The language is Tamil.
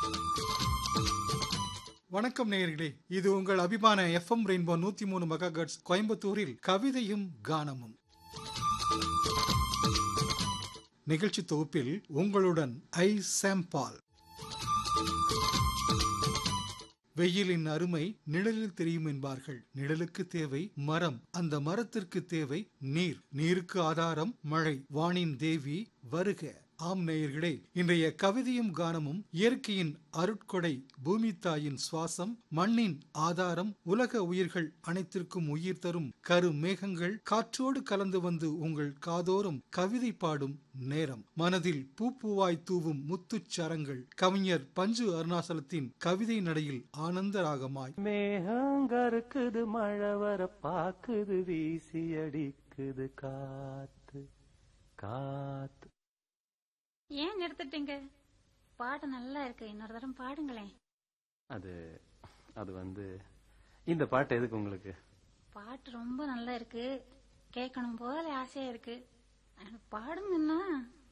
வணக்கம் நேயர்களே இது உங்கள் அபிமான எஃப்எம் ரெயின்போ நூத்தி மூணு மெகாஹெர்ட்ஸ் கோயம்புத்தூரில் கவிதையும் கானமும் நிகழ்ச்சி தொகுப்பில் உங்களுடன் ஐ சாம்பால் வெயிலின் அருமை நிழலில் தெரியும் என்பார்கள் நிழலுக்கு தேவை மரம் அந்த மரத்திற்கு தேவை நீர் நீருக்கு ஆதாரம் மழை வானின் தேவி வருக ஆம் நேயர்களே இன்றைய கவிதையும் கானமும் இயற்கையின் அருட்கொடை பூமி தாயின் சுவாசம் மண்ணின் ஆதாரம் உலக உயிர்கள் அனைத்திற்கும் உயிர் தரும் கரு மேகங்கள் காற்றோடு கலந்து வந்து உங்கள் காதோறும் கவிதை பாடும் நேரம் மனதில் பூப்பூவாய் தூவும் முத்துச் சரங்கள் கவிஞர் பஞ்சு அருணாசலத்தின் கவிதை நடையில் ஆனந்த ராகமாய் மேகங்கருக்குது மழை வர பாக்குது வீசி அடிக்குது காத்து காத்து ஏன் நிறுத்திட்டீங்க பாட்டு நல்லா இருக்கு இன்னொரு தரம் பாடுங்களேன் அது அது வந்து இந்த பாட்டு எதுக்கு உங்களுக்கு பாட்டு ரொம்ப நல்லா இருக்கு கேட்கணும் போல ஆசையா இருக்கு ஆனா பாடுங்கன்னா